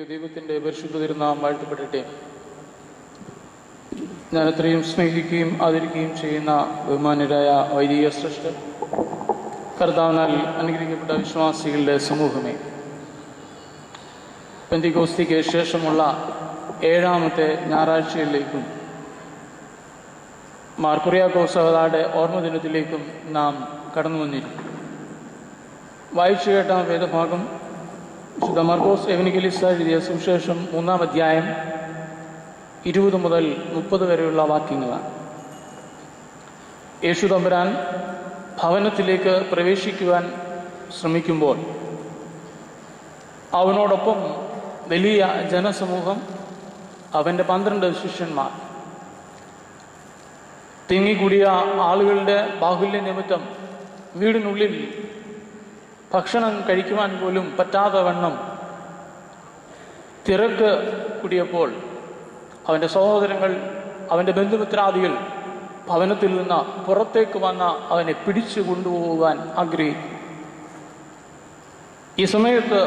ദൈവത്തിൻ്റെ പരിശുദ്ധ തിരുനാം വാഴ്ത്തപ്പെടട്ടെ ഞാൻ അത്രയും സ്നേഹിക്കുകയും ആദരിക്കുകയും ചെയ്യുന്ന ബഹുമാനരായ വൈദിക ശ്രേഷ്ഠ കർത്താവിനാൽ അനുഗ്രഹിക്കപ്പെട്ട വിശ്വാസികളുടെ സമൂഹമേ പെന്തികോസ്തിക്ക് ശേഷമുള്ള ഏഴാമത്തെ ഞായറാഴ്ചയിലേക്കും മാർക്കുറിയാക്കോസഹതാടെ ഓർമ്മ ദിനത്തിലേക്കും നാം കടന്നു വന്നിരിക്കും വായിച്ചു കേട്ട വേദഭാഗം വിശുദ്ധ മാർക്കോസ് എവനിക്കലിസ എഴുതിയ സുവിശേഷം മൂന്നാം അധ്യായം ഇരുപത് മുതൽ മുപ്പത് വരെയുള്ള വാക്യങ്ങളാണ് യേശു തമ്പുരാൻ ഭവനത്തിലേക്ക് പ്രവേശിക്കുവാൻ ശ്രമിക്കുമ്പോൾ അവനോടൊപ്പം വലിയ ജനസമൂഹം അവൻ്റെ പന്ത്രണ്ട് ശിഷ്യന്മാർ തിങ്ങിക്കൂടിയ ആളുകളുടെ ബാഹുല്യ നിമിത്തം വീടിനുള്ളിൽ ഭക്ഷണം കഴിക്കുവാൻ പോലും പറ്റാത്ത വണ്ണം തിരക്ക് കൂടിയപ്പോൾ അവൻ്റെ സഹോദരങ്ങൾ അവൻ്റെ ബന്ധുമിത്രാദികൾ ഭവനത്തിൽ നിന്ന് പുറത്തേക്ക് വന്ന അവനെ പിടിച്ചു കൊണ്ടുപോകാൻ ആഗ്രഹിക്കും ഈ സമയത്ത്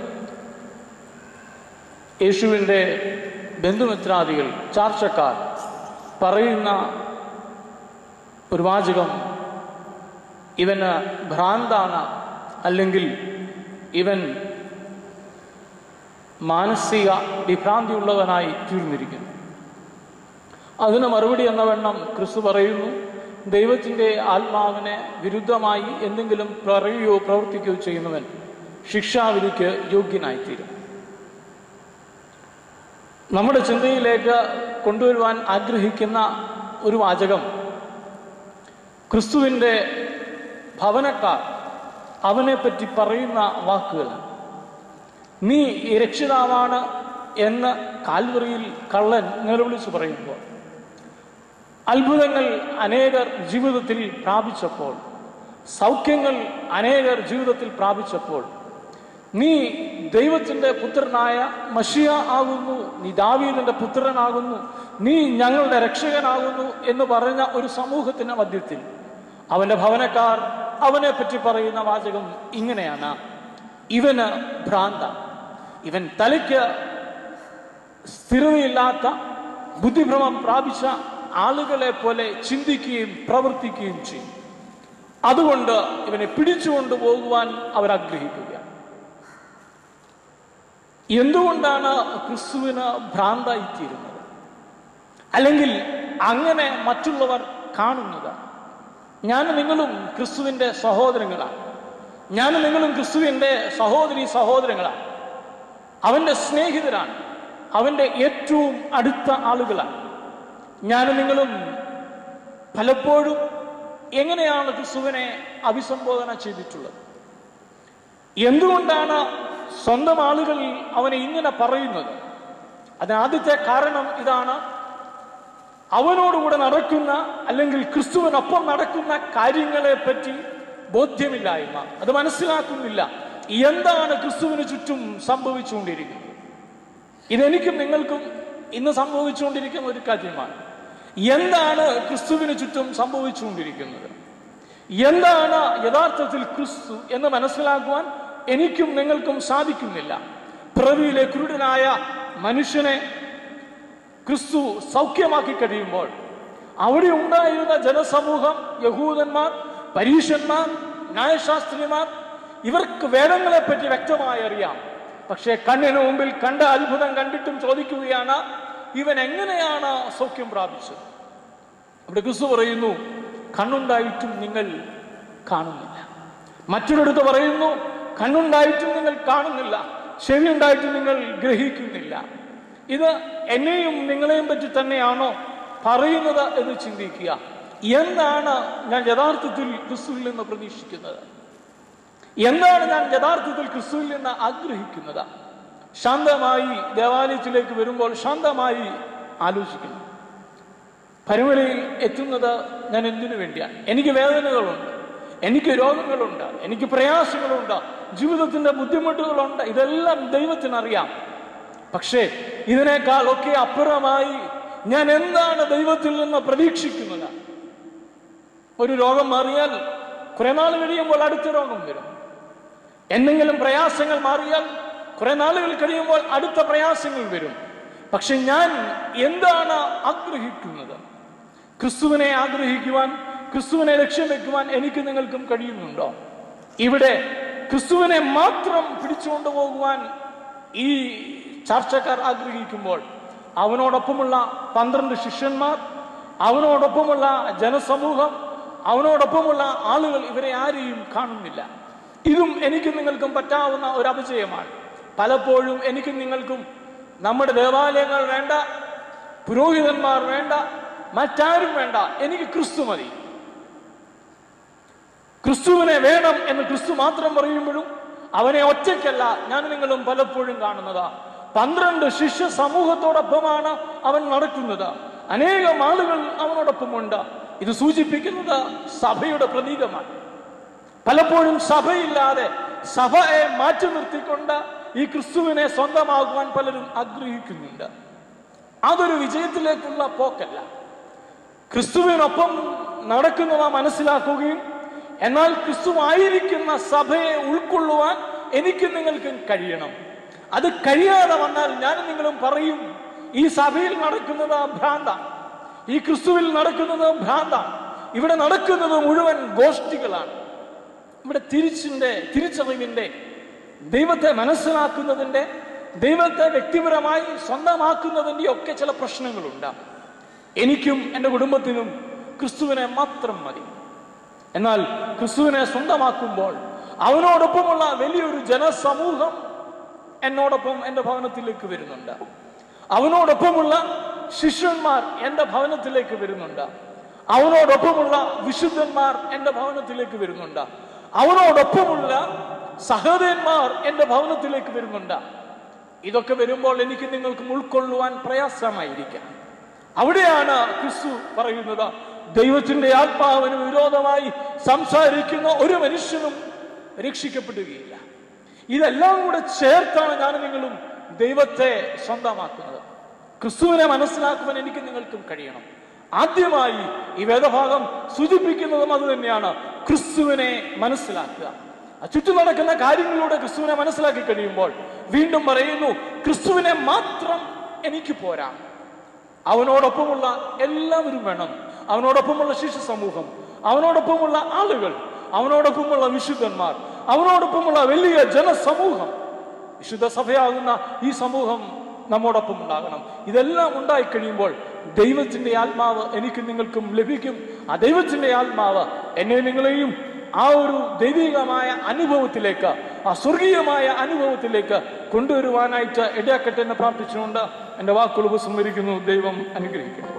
യേശുവിൻ്റെ ബന്ധുമിത്രാദികൾ ചാർച്ചക്കാർ പറയുന്ന ഒരു വാചകം ഇവന് ഭ്രാന്താണ് അല്ലെങ്കിൽ ഇവൻ മാനസിക വിഭ്രാന്തിയുള്ളവനായി തീർന്നിരിക്കുന്നു അതിന് മറുപടി എന്ന വണ്ണം ക്രിസ്തു പറയുന്നു ദൈവത്തിൻ്റെ ആത്മാവിനെ വിരുദ്ധമായി എന്തെങ്കിലും പറയുകയോ പ്രവർത്തിക്കുകയോ ചെയ്യുന്നവൻ ശിക്ഷാവിധിക്ക് യോഗ്യനായിത്തീരും നമ്മുടെ ചിന്തയിലേക്ക് കൊണ്ടുവരുവാൻ ആഗ്രഹിക്കുന്ന ഒരു വാചകം ക്രിസ്തുവിൻ്റെ ഭവനക്കാർ അവനെപ്പറ്റി പറയുന്ന വാക്കുകളാണ് നീ രക്ഷിതാവാണ് എന്ന് കാൽവറിയിൽ കള്ളൻ നിലവിളിച്ചു പറയുമ്പോൾ അത്ഭുതങ്ങൾ അനേകർ ജീവിതത്തിൽ പ്രാപിച്ചപ്പോൾ സൗഖ്യങ്ങൾ അനേകർ ജീവിതത്തിൽ പ്രാപിച്ചപ്പോൾ നീ ദൈവത്തിന്റെ പുത്രനായ മഷിയ ആകുന്നു നീ ദാവീദിന്റെ പുത്രനാകുന്നു നീ ഞങ്ങളുടെ രക്ഷകനാകുന്നു എന്ന് പറഞ്ഞ ഒരു സമൂഹത്തിന്റെ മധ്യത്തിൽ അവന്റെ ഭവനക്കാർ അവനെ പറ്റി പറയുന്ന വാചകം ഇങ്ങനെയാണ് ഇവന് ഭ്രാന്ത ഇവൻ തലയ്ക്ക് സ്ഥിരതയില്ലാത്ത ബുദ്ധിഭ്രമം പ്രാപിച്ച ആളുകളെ പോലെ ചിന്തിക്കുകയും പ്രവർത്തിക്കുകയും ചെയ്യും അതുകൊണ്ട് ഇവനെ പിടിച്ചുകൊണ്ടു പോകുവാൻ അവർ ആഗ്രഹിക്കുകയാണ് എന്തുകൊണ്ടാണ് ക്രിസ്തുവിന് ഭ്രാന്തായിത്തീരുന്നത് അല്ലെങ്കിൽ അങ്ങനെ മറ്റുള്ളവർ കാണുന്നത് ഞാനും നിങ്ങളും ക്രിസ്തുവിന്റെ സഹോദരങ്ങളാണ് ഞാനും നിങ്ങളും ക്രിസ്തുവിന്റെ സഹോദരി സഹോദരങ്ങളാണ് അവന്റെ സ്നേഹിതരാണ് അവന്റെ ഏറ്റവും അടുത്ത ആളുകളാണ് ഞാനും നിങ്ങളും പലപ്പോഴും എങ്ങനെയാണ് ക്രിസ്തുവിനെ അഭിസംബോധന ചെയ്തിട്ടുള്ളത് എന്തുകൊണ്ടാണ് സ്വന്തം ആളുകൾ അവനെ ഇങ്ങനെ പറയുന്നത് അതിന് ആദ്യത്തെ കാരണം ഇതാണ് അവനോടുകൂടെ നടക്കുന്ന അല്ലെങ്കിൽ ക്രിസ്തുവിനൊപ്പം നടക്കുന്ന കാര്യങ്ങളെ പറ്റി ബോധ്യമില്ലായ്മ അത് മനസ്സിലാക്കുന്നില്ല എന്താണ് ക്രിസ്തുവിന് ചുറ്റും സംഭവിച്ചുകൊണ്ടിരിക്കുന്നത് ഇതെനിക്കും നിങ്ങൾക്കും ഇന്ന് സംഭവിച്ചുകൊണ്ടിരിക്കുന്ന ഒരു കാര്യമാണ് എന്താണ് ക്രിസ്തുവിന് ചുറ്റും സംഭവിച്ചുകൊണ്ടിരിക്കുന്നത് എന്താണ് യഥാർത്ഥത്തിൽ ക്രിസ്തു എന്ന് മനസ്സിലാക്കുവാൻ എനിക്കും നിങ്ങൾക്കും സാധിക്കുന്നില്ല പ്രവിയിലെ കുരുടനായ മനുഷ്യനെ ക്രിസ്തു സൗഖ്യമാക്കി കഴിയുമ്പോൾ അവിടെ ഉണ്ടായിരുന്ന ജനസമൂഹം യഹൂദന്മാർ പരീശന്മാർ ന്യായശാസ്ത്രിമാർ ഇവർക്ക് വേദങ്ങളെ പറ്റി വ്യക്തമായി അറിയാം പക്ഷേ കണ്ണിന് മുമ്പിൽ കണ്ട അത്ഭുതം കണ്ടിട്ടും ചോദിക്കുകയാണ് ഇവൻ എങ്ങനെയാണ് സൗഖ്യം പ്രാപിച്ചത് അവിടെ ക്രിസ്തു പറയുന്നു കണ്ണുണ്ടായിട്ടും നിങ്ങൾ കാണുന്നില്ല മറ്റൊരിടത്ത് പറയുന്നു കണ്ണുണ്ടായിട്ടും നിങ്ങൾ കാണുന്നില്ല ചെവി ഉണ്ടായിട്ടും നിങ്ങൾ ഗ്രഹിക്കുന്നില്ല ഇത് എന്നെയും നിങ്ങളെയും പറ്റി തന്നെയാണോ പറയുന്നത് എന്ന് ചിന്തിക്കുക എന്താണ് ഞാൻ യഥാർത്ഥത്തിൽ ക്രിസ്തുവിൽ നിന്ന് പ്രതീക്ഷിക്കുന്നത് എന്താണ് ഞാൻ യഥാർത്ഥത്തിൽ ക്രിസ്തുവിൽ നിന്ന് ആഗ്രഹിക്കുന്നത് ശാന്തമായി ദേവാലയത്തിലേക്ക് വരുമ്പോൾ ശാന്തമായി ആലോചിക്കുന്നു പരുമലയിൽ എത്തുന്നത് ഞാൻ എന്തിനു വേണ്ടിയാണ് എനിക്ക് വേദനകളുണ്ട് എനിക്ക് രോഗങ്ങളുണ്ട് എനിക്ക് പ്രയാസങ്ങളുണ്ട് ജീവിതത്തിന്റെ ബുദ്ധിമുട്ടുകളുണ്ട് ഇതെല്ലാം ദൈവത്തിനറിയാം പക്ഷേ ഇതിനേക്കാൾ ഒക്കെ അപ്പുറമായി ഞാൻ എന്താണ് ദൈവത്തിൽ നിന്ന് പ്രതീക്ഷിക്കുന്നത് ഒരു രോഗം മാറിയാൽ കുറെ നാൾ കഴിയുമ്പോൾ അടുത്ത രോഗം വരും എന്തെങ്കിലും പ്രയാസങ്ങൾ മാറിയാൽ കുറെ നാളുകൾ കഴിയുമ്പോൾ അടുത്ത പ്രയാസങ്ങൾ വരും പക്ഷെ ഞാൻ എന്താണ് ആഗ്രഹിക്കുന്നത് ക്രിസ്തുവിനെ ആഗ്രഹിക്കുവാൻ ക്രിസ്തുവിനെ ലക്ഷ്യം വെക്കുവാൻ എനിക്ക് നിങ്ങൾക്കും കഴിയുന്നുണ്ടോ ഇവിടെ ക്രിസ്തുവിനെ മാത്രം പിടിച്ചുകൊണ്ടു പോകുവാൻ ഈ ചർച്ചക്കാർ ആഗ്രഹിക്കുമ്പോൾ അവനോടൊപ്പമുള്ള പന്ത്രണ്ട് ശിഷ്യന്മാർ അവനോടൊപ്പമുള്ള ജനസമൂഹം അവനോടൊപ്പമുള്ള ആളുകൾ ഇവരെ ആരെയും കാണുന്നില്ല ഇതും എനിക്കും നിങ്ങൾക്കും പറ്റാവുന്ന ഒരു അപജയമാണ് പലപ്പോഴും എനിക്കും നിങ്ങൾക്കും നമ്മുടെ ദേവാലയങ്ങൾ വേണ്ട പുരോഹിതന്മാർ വേണ്ട മറ്റാരും വേണ്ട എനിക്ക് ക്രിസ്തു മതി ക്രിസ്തുവിനെ വേണം എന്ന് ക്രിസ്തു മാത്രം പറയുമ്പോഴും അവനെ ഒറ്റയ്ക്കല്ല ഞാൻ നിങ്ങളും പലപ്പോഴും കാണുന്നത് പന്ത്രണ്ട് ശിഷ്യ സമൂഹത്തോടൊപ്പമാണ് അവൻ നടക്കുന്നത് അനേകം ആളുകൾ അവനോടൊപ്പമുണ്ട് ഇത് സൂചിപ്പിക്കുന്നത് സഭയുടെ പ്രതീകമാണ് പലപ്പോഴും സഭയില്ലാതെ സഭയെ മാറ്റി നിർത്തിക്കൊണ്ട് ഈ ക്രിസ്തുവിനെ സ്വന്തമാകുവാൻ പലരും ആഗ്രഹിക്കുന്നുണ്ട് അതൊരു വിജയത്തിലേക്കുള്ള പോക്കല്ല ക്രിസ്തുവിനൊപ്പം നടക്കുന്നവ മനസ്സിലാക്കുകയും എന്നാൽ ക്രിസ്തു ആയിരിക്കുന്ന സഭയെ ഉൾക്കൊള്ളുവാൻ എനിക്ക് നിങ്ങൾക്കും കഴിയണം അത് കഴിയാതെ വന്നാൽ ഞാൻ നിങ്ങളും പറയും ഈ സഭയിൽ നടക്കുന്നത് ഭ്രാന്ത ഈ ക്രിസ്തുവിൽ നടക്കുന്നത് ഭ്രാന്ത ഇവിടെ നടക്കുന്നത് മുഴുവൻ ഗോഷ്ഠികളാണ് ഇവിടെ തിരിച്ചിന്റെ തിരിച്ചറിവിന്റെ ദൈവത്തെ മനസ്സിലാക്കുന്നതിന്റെ ദൈവത്തെ വ്യക്തിപരമായി സ്വന്തമാക്കുന്നതിന്റെ ഒക്കെ ചില പ്രശ്നങ്ങളുണ്ട് എനിക്കും എൻ്റെ കുടുംബത്തിനും ക്രിസ്തുവിനെ മാത്രം മതി എന്നാൽ ക്രിസ്തുവിനെ സ്വന്തമാക്കുമ്പോൾ അവനോടൊപ്പമുള്ള വലിയൊരു ജനസമൂഹം എന്നോടൊപ്പം എൻ്റെ ഭവനത്തിലേക്ക് വരുന്നുണ്ട് അവനോടൊപ്പമുള്ള ശിഷ്യന്മാർ എൻ്റെ ഭവനത്തിലേക്ക് വരുന്നുണ്ട് അവനോടൊപ്പമുള്ള വിശുദ്ധന്മാർ എൻ്റെ ഭവനത്തിലേക്ക് വരുന്നുണ്ട് അവനോടൊപ്പമുള്ള സഹോദരന്മാർ എൻ്റെ ഭവനത്തിലേക്ക് വരുന്നുണ്ട് ഇതൊക്കെ വരുമ്പോൾ എനിക്ക് നിങ്ങൾക്കും ഉൾക്കൊള്ളുവാൻ പ്രയാസമായിരിക്കാം അവിടെയാണ് ക്രിസ്തു പറയുന്നത് ദൈവത്തിന്റെ ആത്മാവിന് വിരോധമായി സംസാരിക്കുന്ന ഒരു മനുഷ്യനും രക്ഷിക്കപ്പെടുകയില്ല ഇതെല്ലാം കൂടെ ചേർത്താണ് ഞാൻ നിങ്ങളും ദൈവത്തെ സ്വന്തമാക്കുന്നത് ക്രിസ്തുവിനെ മനസ്സിലാക്കുവാൻ എനിക്ക് നിങ്ങൾക്കും കഴിയണം ആദ്യമായി ഈ വേദഭാഗം സൂചിപ്പിക്കുന്നതും അത് തന്നെയാണ് ക്രിസ്തുവിനെ മനസ്സിലാക്കുക ആ ചുറ്റും നടക്കുന്ന കാര്യങ്ങളിലൂടെ ക്രിസ്തുവിനെ മനസ്സിലാക്കി കഴിയുമ്പോൾ വീണ്ടും പറയുന്നു ക്രിസ്തുവിനെ മാത്രം എനിക്ക് പോരാ അവനോടൊപ്പമുള്ള എല്ലാവരും വേണം അവനോടൊപ്പമുള്ള ശിശു സമൂഹം അവനോടൊപ്പമുള്ള ആളുകൾ അവനോടൊപ്പമുള്ള വിശുദ്ധന്മാർ അവനോടൊപ്പമുള്ള വലിയ ജനസമൂഹം വിശുദ്ധ സഭയാകുന്ന ഈ സമൂഹം നമ്മോടൊപ്പം ഉണ്ടാകണം ഇതെല്ലാം ഉണ്ടായി കഴിയുമ്പോൾ ദൈവത്തിന്റെ ആത്മാവ് എനിക്ക് നിങ്ങൾക്കും ലഭിക്കും ആ ദൈവത്തിന്റെ ആത്മാവ് എന്നെ നിങ്ങളെയും ആ ഒരു ദൈവികമായ അനുഭവത്തിലേക്ക് ആ സ്വർഗീയമായ അനുഭവത്തിലേക്ക് കൊണ്ടുവരുവാനായിട്ട് ഇടയാക്കട്ടെ എന്ന് പ്രാർത്ഥിച്ചുകൊണ്ട് എൻ്റെ വാക്കുകൾ ഉപസംഹരിക്കുന്നു ദൈവം അനുഗ്രഹിക്കട്ടെ